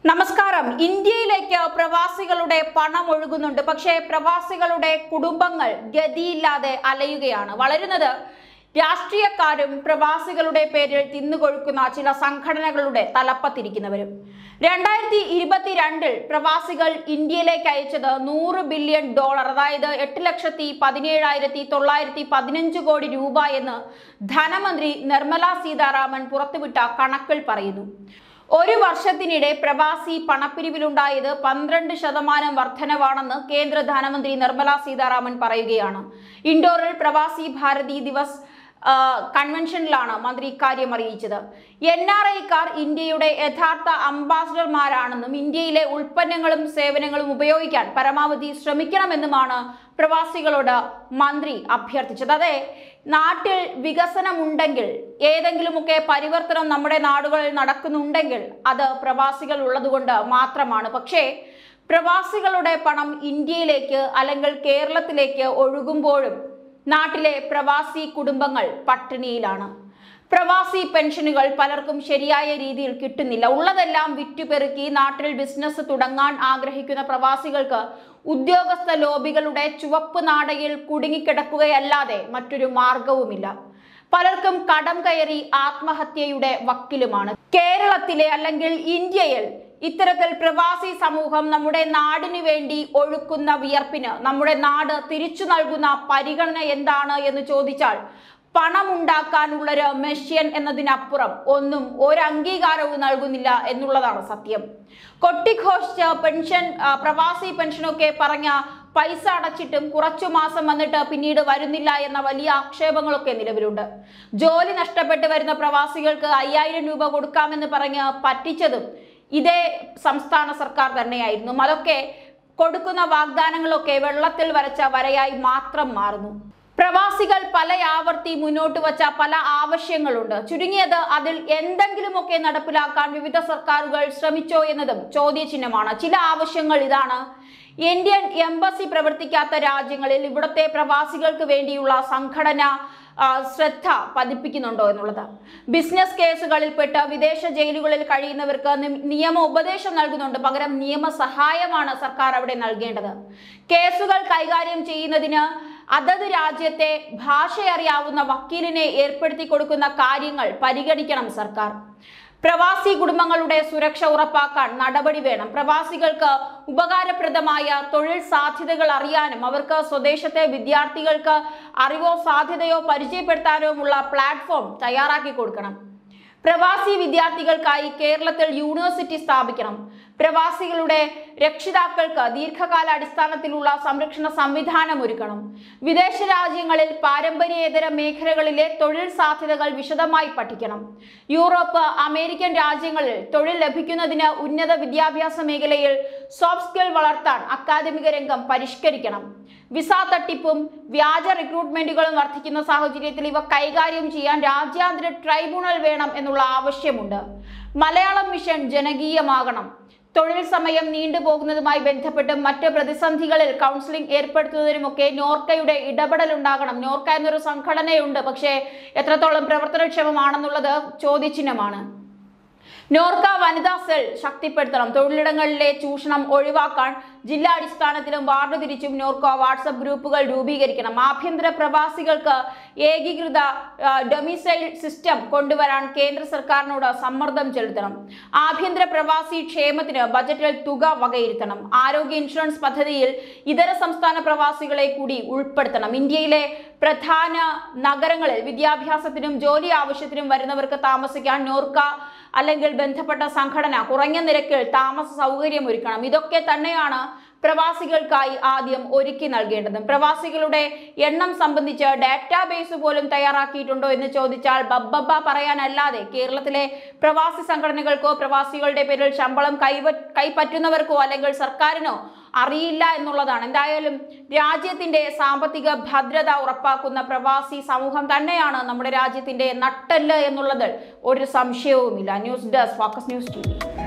നമസ്കാരം ഇന്ത്യയിലേക്ക് പ്രവാസികളുടെ പണം ഒഴുകുന്നുണ്ട് പക്ഷേ പ്രവാസികളുടെ കുടുംബങ്ങൾ ഗതിയില്ലാതെ അലയുകയാണ് വളരുന്നത് രാഷ്ട്രീയക്കാരും പ്രവാസികളുടെ പേരിൽ തിന്നുകൊഴുക്കുന്ന ചില സംഘടനകളുടെ തലപ്പത്തിരിക്കുന്നവരും രണ്ടായിരത്തി ഇരുപത്തിരണ്ടിൽ പ്രവാസികൾ ഇന്ത്യയിലേക്ക് അയച്ചത് നൂറ് ബില്യൺ ഡോളർ അതായത് എട്ട് ലക്ഷത്തി പതിനേഴായിരത്തി തൊള്ളായിരത്തി പതിനഞ്ച് കോടി രൂപ എന്ന് ധനമന്ത്രി നിർമ്മല സീതാരാമൻ പുറത്തുവിട്ട കണക്കിൽ പറയുന്നു ഒരു വർഷത്തിനിടെ പ്രവാസി പണപ്പിരിവിലുണ്ടായത് പന്ത്രണ്ട് ശതമാനം വർധനവാണെന്ന് കേന്ദ്ര ധനമന്ത്രി നിർമ്മല സീതാരാമൻ പറയുകയാണ് ഇൻഡോറിൽ പ്രവാസി ഭാരതി ദിവസ് ആ, കൺവെൻഷനിലാണ് മന്ത്രി ഇക്കാര്യം അറിയിച്ചത് എൻ ആർ ഐക്കാർ ഇന്ത്യയുടെ യഥാർത്ഥ അംബാസഡർമാരാണെന്നും ഇന്ത്യയിലെ ഉൽപ്പന്നങ്ങളും സേവനങ്ങളും ഉപയോഗിക്കാൻ പരമാവധി ശ്രമിക്കണമെന്നുമാണ് പ്രവാസികളോട് മന്ത്രി അഭ്യർത്ഥിച്ചത് അതെ നാട്ടിൽ വികസനമുണ്ടെങ്കിൽ ഏതെങ്കിലുമൊക്കെ പരിവർത്തനം നമ്മുടെ നാടുകളിൽ നടക്കുന്നുണ്ടെങ്കിൽ അത് പ്രവാസികൾ ഉള്ളതുകൊണ്ട് മാത്രമാണ് പക്ഷേ പ്രവാസികളുടെ പണം ഇന്ത്യയിലേക്ക് അല്ലെങ്കിൽ കേരളത്തിലേക്ക് ഒഴുകുമ്പോഴും നാട്ടിലെ പ്രവാസി കുടുംബങ്ങൾ പട്ടിണിയിലാണ് പ്രവാസി പെൻഷനുകൾ പലർക്കും ശരിയായ രീതിയിൽ കിട്ടുന്നില്ല ഉള്ളതെല്ലാം വിറ്റുപെറുക്കി നാട്ടിൽ ബിസിനസ് തുടങ്ങാൻ ആഗ്രഹിക്കുന്ന പ്രവാസികൾക്ക് ഉദ്യോഗസ്ഥ ലോബികളുടെ ചുവപ്പ് നാടയിൽ കുടുങ്ങിക്കിടക്കുകയല്ലാതെ മറ്റൊരു മാർഗവുമില്ല പലർക്കും കടം കയറി ആത്മഹത്യയുടെ വക്കിലുമാണ് കേരളത്തിലെ അല്ലെങ്കിൽ ഇന്ത്യയിൽ ഇത്തരത്തിൽ പ്രവാസി സമൂഹം നമ്മുടെ നാടിനു വേണ്ടി ഒഴുക്കുന്ന വിയർപ്പിന് നമ്മുടെ നാട് തിരിച്ചു നൽകുന്ന പരിഗണന എന്താണ് എന്ന് ചോദിച്ചാൽ പണമുണ്ടാക്കാനുള്ളൊരു മെഷ്യൻ എന്നതിനപ്പുറം ഒന്നും ഒരു അംഗീകാരവും നൽകുന്നില്ല എന്നുള്ളതാണ് സത്യം കൊട്ടിഘോഷിച്ച് പെൻഷൻ ആ, പ്രവാസി പെൻഷനൊക്കെ പറഞ്ഞ പൈസ അടച്ചിട്ടും കുറച്ചു മാസം വന്നിട്ട് പിന്നീട് വരുന്നില്ല എന്ന വലിയ ആക്ഷേപങ്ങളൊക്കെ നിലവിലുണ്ട് ജോലി നഷ്ടപ്പെട്ട് വരുന്ന പ്രവാസികൾക്ക് അയ്യായിരം രൂപ കൊടുക്കാമെന്ന് പറഞ്ഞ് പറ്റിച്ചതും ഇതേ സംസ്ഥാന സർക്കാർ തന്നെയായിരുന്നു അതൊക്കെ കൊടുക്കുന്ന വാഗ്ദാനങ്ങളൊക്കെ വെള്ളത്തിൽ വരച്ച വരയായി മാത്രം മാറുന്നു പ്രവാസികൾ പല ആവർത്തി മുന്നോട്ട് വച്ച പല ആവശ്യങ്ങളുണ്ട് ചുരുങ്ങിയത് അതിൽ എന്തെങ്കിലുമൊക്കെ നടപ്പിലാക്കാൻ വിവിധ സർക്കാരുകൾ ശ്രമിച്ചോ എന്നതും ചോദ്യചിഹ്നമാണ് ചില ആവശ്യങ്ങൾ ഇതാണ് ഇന്ത്യൻ എംബസി പ്രവർത്തിക്കാത്ത രാജ്യങ്ങളിൽ ഇവിടുത്തെ പ്രവാസികൾക്ക് വേണ്ടിയുള്ള സംഘടന ആ, ശ്രദ്ധ പതിപ്പിക്കുന്നുണ്ടോ എന്നുള്ളത് ബിസിനസ് കേസുകളിൽപ്പെട്ട് വിദേശ ജയിലുകളിൽ കഴിയുന്നവർക്ക് നി- നിയമ ഉപദേശം നൽകുന്നുണ്ട് പകരം നിയമ സഹായമാണ് സർക്കാർ അവിടെ നൽകേണ്ടത് കേസുകൾ കൈകാര്യം ചെയ്യുന്നതിന് അതത് രാജ്യത്തെ ഭാഷ അറിയാവുന്ന വക്കീലിനെ ഏർപ്പെടുത്തി കൊടുക്കുന്ന കാര്യങ്ങൾ പരിഗണിക്കണം സർക്കാർ പ്രവാസി കുടുംബങ്ങളുടെ സുരക്ഷ ഉറപ്പാക്കാൻ നടപടി വേണം പ്രവാസികൾക്ക് ഉപകാരപ്രദമായ തൊഴിൽ സാധ്യതകൾ അറിയാനും അവർക്ക് സ്വദേശത്തെ വിദ്യാർത്ഥികൾക്ക് അറിവോ സാധ്യതയോ പരിചയപ്പെടുത്താനുമുള്ള പ്ലാറ്റ്ഫോം തയ്യാറാക്കി കൊടുക്കണം പ്രവാസി വിദ്യാർത്ഥികൾക്കായി കേരളത്തിൽ യൂണിവേഴ്സിറ്റി സ്ഥാപിക്കണം പ്രവാസികളുടെ രക്ഷിതാക്കൾക്ക് ദീർഘകാല അടിസ്ഥാനത്തിലുള്ള സംരക്ഷണ സംവിധാനം ഒരുക്കണം വിദേശ രാജ്യങ്ങളിൽ പാരമ്പര്യേതര മേഖലകളിലെ തൊഴിൽ സാധ്യതകൾ വിശദമായി പഠിക്കണം യൂറോപ്പ് അമേരിക്കൻ രാജ്യങ്ങളിൽ തൊഴിൽ ലഭിക്കുന്നതിന് ഉന്നത വിദ്യാഭ്യാസ മേഖലയിൽ സോഫ്റ്റ് സ്കിൽ വളർത്താൻ അക്കാദമിക രംഗം പരിഷ്കരിക്കണം വിസ തട്ടിപ്പും വ്യാജ റിക്രൂട്ട്മെന്റുകളും വർദ്ധിക്കുന്ന സാഹചര്യത്തിൽ ഇവ കൈകാര്യം ചെയ്യാൻ രാജ്യാന്തര ട്രൈബ്യൂണൽ വേണം എന്നുള്ള ആവശ്യമുണ്ട് മലയാളം മിഷൻ ജനകീയമാകണം തൊഴിൽ സമയം നീണ്ടുപോകുന്നതുമായി ബന്ധപ്പെട്ട് മറ്റ് പ്രതിസന്ധികളിൽ കൗൺസിലിംഗ് ഏർപ്പെടുത്തുന്നതിനുമൊക്കെ നോർക്കയുടെ ഇടപെടൽ ഉണ്ടാകണം നോർക്ക എന്നൊരു സംഘടനയുണ്ട് പക്ഷേ എത്രത്തോളം പ്രവർത്തനക്ഷമമാണെന്നുള്ളത് ചോദ്യചിഹ്നമാണ് നോർക്ക വനിതാ സെൽ ശക്തിപ്പെടുത്തണം തൊഴിലിടങ്ങളിലെ ചൂഷണം ഒഴിവാക്കാൻ ജില്ലാ അടിസ്ഥാനത്തിലും വാർഡ് തിരിച്ചും നോർക്ക വാട്സപ്പ് ഗ്രൂപ്പുകൾ രൂപീകരിക്കണം ആഭ്യന്തര പ്രവാസികൾക്ക് ഏകീകൃത ആ, ഡൊമിസൈൽ സിസ്റ്റം കൊണ്ടുവരാൻ കേന്ദ്ര സർക്കാരിനോട് സമ്മർദ്ദം ചെലുത്തണം ആഭ്യന്തര പ്രവാസി ക്ഷേമത്തിന് ബജറ്റിൽ തുക വകയിരുത്തണം ആരോഗ്യ ഇൻഷുറൻസ് പദ്ധതിയിൽ ഇതര സംസ്ഥാന പ്രവാസികളെ കൂടി ഉൾപ്പെടുത്തണം ഇന്ത്യയിലെ പ്രധാന നഗരങ്ങളിൽ വിദ്യാഭ്യാസത്തിനും ജോലി ആവശ്യത്തിനും വരുന്നവർക്ക് താമസിക്കാൻ നോർക്ക അല്ലെങ്കിൽ ബന്ധപ്പെട്ട സംഘടന കുറഞ്ഞ നിരക്കിൽ താമസ സൗകര്യം ഒരുക്കണം ഇതൊക്കെ തന്നെയാണ് പ്രവാസികൾക്കായി ആദ്യം ഒരുക്കി നൽകേണ്ടത് പ്രവാസികളുടെ എണ്ണം സംബന്ധിച്ച് ഡാറ്റാബേസ് പോലും തയ്യാറാക്കിയിട്ടുണ്ടോ എന്ന് ചോദിച്ചാൽ ബബ്ബബ്ബ പറയാനല്ലാതെ കേരളത്തിലെ പ്രവാസി സംഘടനകൾക്കോ പ്രവാസികളുടെ പേരിൽ ശമ്പളം കൈവ കൈപ്പറ്റുന്നവർക്കോ അല്ലെങ്കിൽ സർക്കാരിനോ അറിയില്ല എന്നുള്ളതാണ് എന്തായാലും രാജ്യത്തിന്റെ സാമ്പത്തിക ഭദ്രത ഉറപ്പാക്കുന്ന പ്രവാസി സമൂഹം തന്നെയാണ് നമ്മുടെ രാജ്യത്തിന്റെ നട്ടെല്ല് എന്നുള്ളതിൽ ഒരു സംശയവുമില്ല news desk focus news T